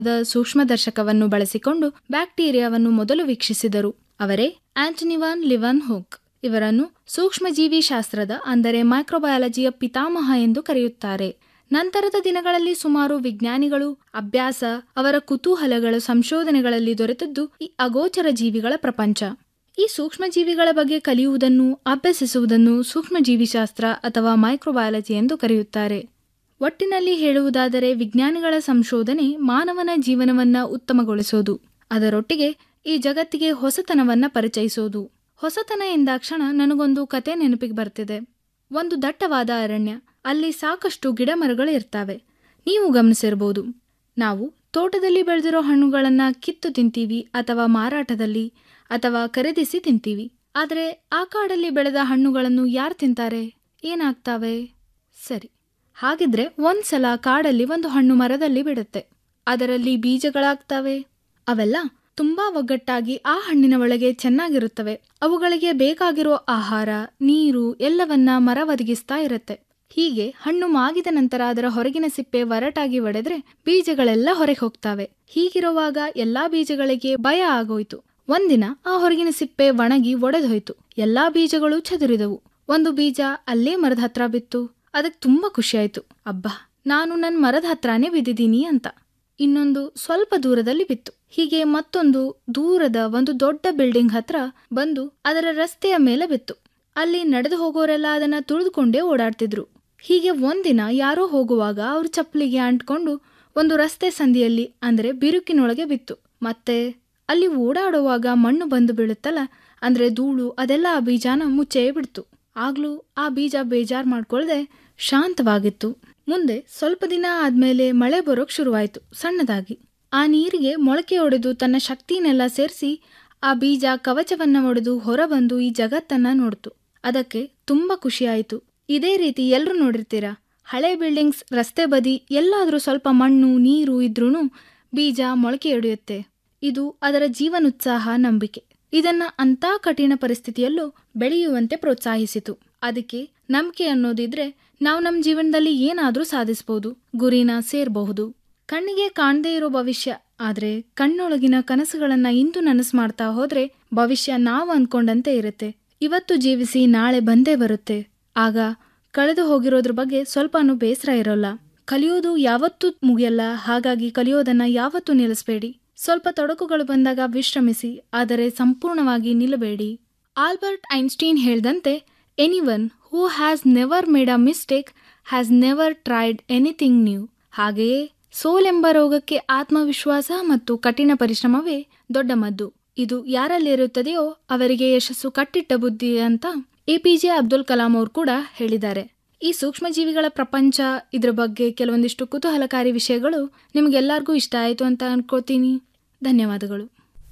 the ಸೂಕ್ಷ್ಮದರ್ಶಕವನ್ನು ಬಳಸಿಕೊಂಡು ಬ್ಯಾಕ್ಟೀರಿಯಾವನ್ನು ಮೊದಲು ವೀಕ್ಷಿಸಿದರು ಅವರೇ ಆಂಟನಿವಾನ್ ಲಿವನ್ ಹುಕ್ ಇವರನ್ನು ಸೂಕ್ಷ್ಮಜೀವಿ ಶಾಸ್ತ್ರದ ಅಂದರೆ ಮೈಕ್ರೋಬಯಾಲಜಿಯ ಪಿತಾಮಹ ಎಂದು ಕರೆಯುತ್ತಾರೆ ನಂತರದ ದಿನಗಳಲ್ಲಿ ಸುಮಾರು ವಿಜ್ಞಾನಿಗಳು ಅಭ್ಯಾಸ ಅವರ ಕುತೂಹಲಗಳ ಸಂಶೋಧನೆಗಳಲ್ಲಿ ದೊರೆತದ್ದು ಈ ಅಗೋಚರ ಜೀವಿಗಳ ಪ್ರಪಂಚ ಈ ಸೂಕ್ಷ್ಮಜೀವಿಗಳ ಬಗ್ಗೆ ಕಲಿಯುವುದನ್ನು ಅಭ್ಯಸಿಸುವುದನ್ನು ಸೂಕ್ಷ್ಮಜೀವಿಶಾಸ್ತ್ರ ಅಥವಾ ಮೈಕ್ರೋಬಯಾಲಜಿ ಎಂದು ಕರೆಯುತ್ತಾರೆ ಒಟ್ಟಿನಲ್ಲಿ ಹೇಳುವುದಾದರೆ ವಿಜ್ಞಾನಿಗಳ ಸಂಶೋಧನೆ ಮಾನವನ ಜೀವನವನ್ನ ಉತ್ತಮಗೊಳಿಸೋದು ಅದರೊಟ್ಟಿಗೆ ಈ ಜಗತ್ತಿಗೆ ಹೊಸತನವನ್ನ ಪರಿಚಯಿಸೋದು ಹೊಸತನ ಎಂದಾಕ್ಷಣ ನನಗೊಂದು ಕತೆ ನೆನಪಿಗೆ ಬರ್ತಿದೆ ಒಂದು ದಟ್ಟವಾದ ಅರಣ್ಯ ಅಲ್ಲಿ ಸಾಕಷ್ಟು ಗಿಡಮರಗಳು ಇರ್ತವೆ ನೀವು ಗಮನಿಸಿರ್ಬೋದು ನಾವು ತೋಟದಲ್ಲಿ ಬೆಳೆದಿರೋ ಹಣ್ಣುಗಳನ್ನ ಕಿತ್ತು ತಿಂತೀವಿ ಅಥವಾ ಮಾರಾಟದಲ್ಲಿ ಅಥವಾ ಖರೀದಿಸಿ ತಿಂತೀವಿ ಆದರೆ ಆ ಕಾಡಲ್ಲಿ ಬೆಳೆದ ಹಣ್ಣುಗಳನ್ನು ಯಾರು ತಿಂತಾರೆ ಏನಾಗ್ತಾವೆ ಸರಿ ಹಾಗಿದ್ರೆ ಒಂದ್ಸಲ ಕಾಡಲ್ಲಿ ಒಂದು ಹಣ್ಣು ಮರದಲ್ಲಿ ಬಿಡುತ್ತೆ ಅದರಲ್ಲಿ ಬೀಜಗಳಾಗ್ತವೆ ಅವೆಲ್ಲ ತುಂಬಾ ಒಗ್ಗಟ್ಟಾಗಿ ಆ ಹಣ್ಣಿನ ಒಳಗೆ ಚೆನ್ನಾಗಿರುತ್ತವೆ ಅವುಗಳಿಗೆ ಬೇಕಾಗಿರೋ ಆಹಾರ ನೀರು ಎಲ್ಲವನ್ನ ಮರ ಒದಗಿಸ್ತಾ ಇರುತ್ತೆ ಹೀಗೆ ಹಣ್ಣು ಮಾಗಿದ ನಂತರ ಅದರ ಹೊರಗಿನ ಸಿಪ್ಪೆ ಒರಟಾಗಿ ಒಡೆದ್ರೆ ಬೀಜಗಳೆಲ್ಲ ಹೊರಗೆ ಹೋಗ್ತವೆ ಹೀಗಿರುವಾಗ ಎಲ್ಲಾ ಬೀಜಗಳಿಗೆ ಭಯ ಆಗೋಯ್ತು ಒಂದಿನ ಆ ಹೊರಗಿನ ಸಿಪ್ಪೆ ಒಣಗಿ ಒಡೆದೋಯ್ತು ಎಲ್ಲಾ ಬೀಜಗಳು ಚದುರಿದವು ಒಂದು ಬೀಜ ಅಲ್ಲೇ ಮರದ ಹತ್ರ ಬಿತ್ತು ಅದಕ್ಕೆ ತುಂಬಾ ಖುಷಿಯಾಯ್ತು ಅಬ್ಬಾ ನಾನು ನನ್ನ ಮರದ ಹತ್ರನೇ ಬಿದ್ದಿದ್ದೀನಿ ಅಂತ ಇನ್ನೊಂದು ಸ್ವಲ್ಪ ದೂರದಲ್ಲಿ ಬಿತ್ತು ಹೀಗೆ ಮತ್ತೊಂದು ದೂರದ ಒಂದು ದೊಡ್ಡ ಬಿಲ್ಡಿಂಗ್ ಹತ್ರ ಬಂದು ಅದರ ರಸ್ತೆಯ ಮೇಲೆ ಬಿತ್ತು ಅಲ್ಲಿ ನಡೆದು ಹೋಗೋರೆಲ್ಲ ಅದನ್ನ ತುಳಿದುಕೊಂಡೇ ಓಡಾಡ್ತಿದ್ರು ಹೀಗೆ ಒಂದಿನ ಯಾರೋ ಹೋಗುವಾಗ ಅವ್ರ ಚಪ್ಪಲಿಗೆ ಅಂಟ್ಕೊಂಡು ಒಂದು ರಸ್ತೆ ಸಂದಿಯಲ್ಲಿ ಅಂದ್ರೆ ಬಿರುಕಿನೊಳಗೆ ಬಿತ್ತು ಮತ್ತೆ ಅಲ್ಲಿ ಓಡಾಡುವಾಗ ಮಣ್ಣು ಬಂದು ಬೀಳುತ್ತಲ್ಲ ಅಂದ್ರೆ ಧೂಳು ಅದೆಲ್ಲ ಆ ಬೀಜನ ಮುಚ್ಚೇ ಬಿಡ್ತು ಆಗ್ಲೂ ಆ ಬೀಜ ಬೇಜಾರ್ ಮಾಡ್ಕೊಳ್ದೆ ಶಾಂತವಾಗಿತ್ತು ಮುಂದೆ ಸ್ವಲ್ಪ ದಿನ ಆದ್ಮೇಲೆ ಮಳೆ ಬರೋಕ್ ಶುರುವಾಯ್ತು ಸಣ್ಣದಾಗಿ ಆ ನೀರಿಗೆ ಮೊಳಕೆ ಒಡೆದು ತನ್ನ ಶಕ್ತಿನೆಲ್ಲ ಸೇರಿಸಿ ಆ ಬೀಜ ಕವಚವನ್ನ ಒಡೆದು ಹೊರಬಂದು ಈ ಜಗತ್ತನ್ನ ನೋಡ್ತು ಅದಕ್ಕೆ ತುಂಬಾ ಖುಷಿಯಾಯಿತು ಇದೇ ರೀತಿ ಎಲ್ರೂ ನೋಡಿರ್ತೀರಾ ಹಳೆ ಬಿಲ್ಡಿಂಗ್ಸ್ ರಸ್ತೆ ಬದಿ ಎಲ್ಲಾದ್ರೂ ಸ್ವಲ್ಪ ಮಣ್ಣು ನೀರು ಇದ್ರೂನು ಬೀಜ ಮೊಳಕೆ ಒಡೆಯುತ್ತೆ ಇದು ಅದರ ಜೀವನೋತ್ಸಾಹ ನಂಬಿಕೆ ಇದನ್ನ ಅಂತಾ ಕಠಿಣ ಪರಿಸ್ಥಿತಿಯಲ್ಲೂ ಬೆಳೆಯುವಂತೆ ಪ್ರೋತ್ಸಾಹಿಸಿತು ಅದಕ್ಕೆ ನಂಬಿಕೆ ಅನ್ನೋದಿದ್ರೆ ನಾವು ನಮ್ಮ ಜೀವನದಲ್ಲಿ ಏನಾದ್ರೂ ಸಾಧಿಸಬಹುದು ಗುರಿನ ಸೇರಬಹುದು ಕಣ್ಣಿಗೆ ಕಾಣದೇ ಇರೋ ಭವಿಷ್ಯ ಆದ್ರೆ ಕಣ್ಣೊಳಗಿನ ಕನಸುಗಳನ್ನ ಇಂದು ನನಸು ಮಾಡ್ತಾ ಹೋದ್ರೆ ಭವಿಷ್ಯ ನಾವು ಅನ್ಕೊಂಡಂತೆ ಇರುತ್ತೆ ಇವತ್ತು ಜೀವಿಸಿ ನಾಳೆ ಬಂದೇ ಬರುತ್ತೆ ಆಗ ಕಳೆದು ಹೋಗಿರೋದ್ರ ಬಗ್ಗೆ ಸ್ವಲ್ಪನೂ ಬೇಸರ ಇರೋಲ್ಲ ಕಲಿಯೋದು ಯಾವತ್ತೂ ಮುಗಿಯಲ್ಲ ಹಾಗಾಗಿ ಕಲಿಯೋದನ್ನ ಯಾವತ್ತೂ ನಿಲ್ಲಿಸಬೇಡಿ ಸ್ವಲ್ಪ ತೊಡಕುಗಳು ಬಂದಾಗ ವಿಶ್ರಮಿಸಿ ಆದರೆ ಸಂಪೂರ್ಣವಾಗಿ ನಿಲ್ಲಬೇಡಿ ಆಲ್ಬರ್ಟ್ ಐನ್ಸ್ಟೀನ್ ಹೇಳ್ದಂತೆ anyone who has never made a mistake has never tried anything new ಹಾಗೆಯೇ ಸೋಲೆಂಬ ರೋಗಕ್ಕೆ ಆತ್ಮವಿಶ್ವಾಸ ಮತ್ತು ಕಠಿಣ ಪರಿಶ್ರಮವೇ ದೊಡ್ಡ ಮದ್ದು ಇದು ಯಾರಲ್ಲಿರುತ್ತದೆಯೋ ಅವರಿಗೆ ಯಶಸ್ಸು ಕಟ್ಟಿಟ್ಟ ಬುದ್ಧಿ ಅಂತ ಎಪಿಜೆ ಅಬ್ದುಲ್ ಕಲಾಂ ಅವರು ಕೂಡ ಹೇಳಿದ್ದಾರೆ ಈ ಸೂಕ್ಷ್ಮಜೀವಿಗಳ ಪ್ರಪಂಚ ಇದ್ರ ಬಗ್ಗೆ ಕೆಲವೊಂದಿಷ್ಟು ಕುತೂಹಲಕಾರಿ ವಿಷಯಗಳು ನಿಮ್ಗೆಲ್ಲರಿಗೂ ಇಷ್ಟ ಆಯಿತು ಅಂತ ಅನ್ಕೋತೀನಿ ಧನ್ಯವಾದಗಳು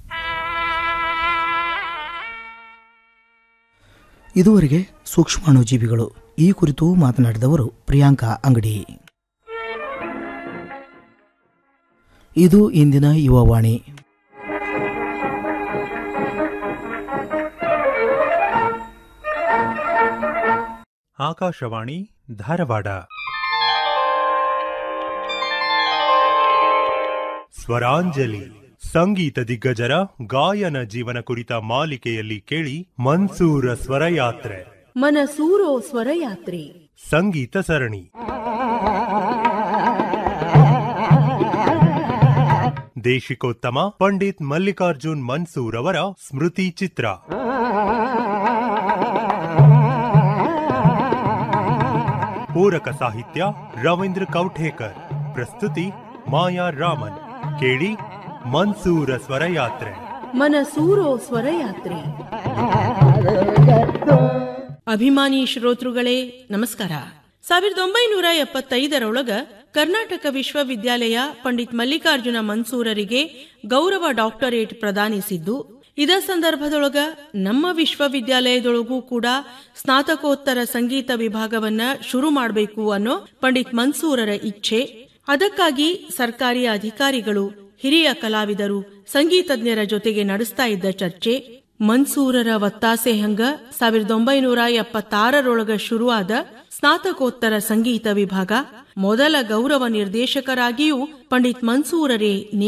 ಇದುವರೆಗೆ ಸೂಕ್ಷ್ಮಾಣುಜೀವಿಗಳು ಈ ಕುರಿತು ಮಾತನಾಡಿದವರು ಪ್ರಿಯಾಂಕಾ ಅಂಗಡಿ ಇದು ಇಂದಿನ ಯುವವಾಣಿ ಆಕಾಶವಾಣಿ ಧಾರವಾಡ ಸ್ವರಾಂಜಲಿ ಸಂಗೀತ ದಿಗ್ಗಜರ ಗಾಯನ ಜೀವನ ಕುರಿತ ಮಾಲಿಕೆಯಲ್ಲಿ ಕೇಳಿ ಮನ್ಸೂರ ಸ್ವರಯಾತ್ರೆ ಮನಸೂರೋ ಸ್ವರಯಾತ್ರೆ ಸಂಗೀತ ಸರಣಿ ದೇಶಿಕೋತ್ತಮ ಪಂಡಿತ್ ಮಲ್ಲಿಕಾರ್ಜುನ್ ಮನ್ಸೂರ್ ಅವರ ಸ್ಮೃತಿ ಚಿತ್ರ ಪೂರಕ ಸಾಹಿತ್ಯ ರವೀಂದ್ರ ಕೌಠೇಕರ್ ಪ್ರಸ್ತುತಿ ಮಾಯಾ ರಾಮನ್ ಕೇಳಿ ಮನ್ಸೂರ ಸ್ವರಯಾತ್ರೆ ಮನಸೂರೋ ಸ್ವರಯಾತ್ರೆ ಅಭಿಮಾನಿ ಶ್ರೋತೃಗಳೇ ನಮಸ್ಕಾರ ಸಾವಿರದ ಒಂಬೈನೂರ ಎಪ್ಪತ್ತೈದರೊಳಗ ಕರ್ನಾಟಕ ವಿಶ್ವವಿದ್ಯಾಲಯ ಪಂಡಿತ್ ಮಲ್ಲಿಕಾರ್ಜುನ ಮನ್ಸೂರರಿಗೆ ಗೌರವ ಡಾಕ್ಟರೇಟ್ ಪ್ರದಾನಿಸಿದ್ದು ಇದ ಸಂದರ್ಭದೊಳಗ ನಮ್ಮ ವಿಶ್ವವಿದ್ಯಾಲಯದೊಳಗೂ ಕೂಡ ಸ್ನಾತಕೋತ್ತರ ಸಂಗೀತ ವಿಭಾಗವನ್ನ ಶುರು ಮಾಡಬೇಕು ಅನ್ನೋ ಪಂಡಿತ್ ಮನ್ಸೂರರ ಇಚ್ಛೆ ಅದಕ್ಕಾಗಿ ಸರ್ಕಾರಿ ಅಧಿಕಾರಿಗಳು ಹಿರಿಯ ಕಲಾವಿದರು ಸಂಗೀತಜ್ಞರ ಜೊತೆಗೆ ನಡೆಸ್ತಾ ಇದ್ದ ಚರ್ಚೆ ಮನ್ಸೂರರ ಒತ್ತಾಸೆ ಹಂಗ ಸಾವಿರದ ಒಂಬೈನೂರ ಎಪ್ಪತ್ತಾರರೊಳಗ ಶುರುವಾದ ಸ್ನಾತಕೋತ್ತರ ಸಂಗೀತ ವಿಭಾಗ ಮೊದಲ ಗೌರವ ನಿರ್ದೇಶಕರಾಗಿಯೂ ಪಂಡಿತ್ ಮನ್ಸೂರರೇ